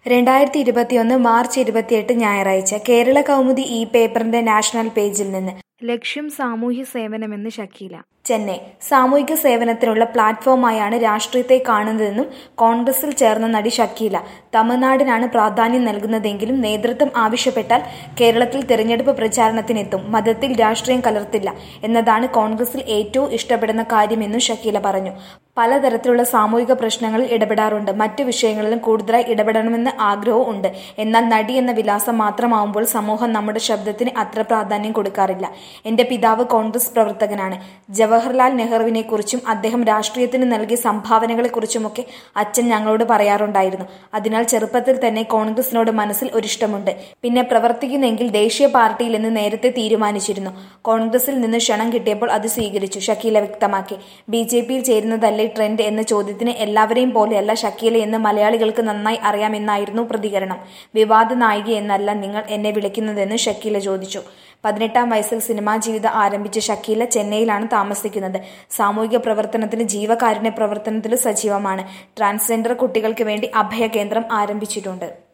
രണ്ടായിരത്തി ഇരുപത്തിയൊന്ന് മാർച്ച് ഇരുപത്തിയെട്ട് ഞായറാഴ്ച കേരള കൗമുദി ഈ പേപ്പറിന്റെ നാഷണൽ പേജിൽ നിന്ന് ലക്ഷ്യം സാമൂഹ്യ സേവനമെന്ന് ഷക്കീല ചെന്നൈ സാമൂഹിക സേവനത്തിനുള്ള പ്ലാറ്റ്ഫോമായാണ് രാഷ്ട്രീയത്തെ കാണുന്നതെന്നും കോൺഗ്രസിൽ ചേർന്ന നടി ഷക്കീല തമിഴ്നാടിനാണ് പ്രാധാന്യം നൽകുന്നതെങ്കിലും നേതൃത്വം ആവശ്യപ്പെട്ടാൽ കേരളത്തിൽ തെരഞ്ഞെടുപ്പ് പ്രചാരണത്തിനെത്തും മതത്തിൽ രാഷ്ട്രീയം കലർത്തില്ല എന്നതാണ് കോൺഗ്രസിൽ ഏറ്റവും ഇഷ്ടപ്പെടുന്ന കാര്യമെന്നും ഷക്കീല പറഞ്ഞു പലതരത്തിലുള്ള സാമൂഹിക പ്രശ്നങ്ങളിൽ ഇടപെടാറുണ്ട് മറ്റു വിഷയങ്ങളിലും കൂടുതലായി ഇടപെടണമെന്ന് ആഗ്രഹവും ഉണ്ട് എന്നാൽ നടി എന്ന വിലാസം മാത്രമാവുമ്പോൾ സമൂഹം നമ്മുടെ ശബ്ദത്തിന് അത്ര പ്രാധാന്യം കൊടുക്കാറില്ല എന്റെ പിതാവ് കോൺഗ്രസ് പ്രവർത്തകനാണ് ജവഹർലാൽ നെഹ്റുവിനെ കുറിച്ചും അദ്ദേഹം രാഷ്ട്രീയത്തിന് നൽകിയ സംഭാവനകളെക്കുറിച്ചുമൊക്കെ അച്ഛൻ ഞങ്ങളോട് പറയാറുണ്ടായിരുന്നു അതിനാൽ ചെറുപ്പത്തിൽ തന്നെ കോൺഗ്രസിനോട് മനസ്സിൽ ഒരിഷ്ടമുണ്ട് പിന്നെ പ്രവർത്തിക്കുന്നെങ്കിൽ ദേശീയ പാർട്ടിയിൽ എന്ന് നേരത്തെ തീരുമാനിച്ചിരുന്നു കോൺഗ്രസിൽ നിന്ന് ക്ഷണം കിട്ടിയപ്പോൾ അത് സ്വീകരിച്ചു ഷക്കീല വ്യക്തമാക്കി ബി ജെ പിയിൽ ചേരുന്നതല്ലേ ട്രെൻഡ് എന്ന ചോദ്യത്തിന് എല്ലാവരെയും പോലെയല്ല ഷക്കീല എന്ന് മലയാളികൾക്ക് നന്നായി അറിയാമെന്നായിരുന്നു പ്രതികരണം വിവാദ നായിക എന്നല്ല നിങ്ങൾ എന്നെ വിളിക്കുന്നതെന്ന് ഷക്കീല ചോദിച്ചു പതിനെട്ടാം വയസ്സിൽ സിനിമാ ജീവിതം ആരംഭിച്ച ഷക്കീല ചെന്നൈയിലാണ് താമസിക്കുന്നത് സാമൂഹിക പ്രവർത്തനത്തിന് ജീവകാരുണ്യ പ്രവർത്തനത്തിലും സജീവമാണ് ട്രാൻസ്ജെൻഡർ കുട്ടികൾക്ക് വേണ്ടി അഭയ കേന്ദ്രം ആരംഭിച്ചിട്ടുണ്ട്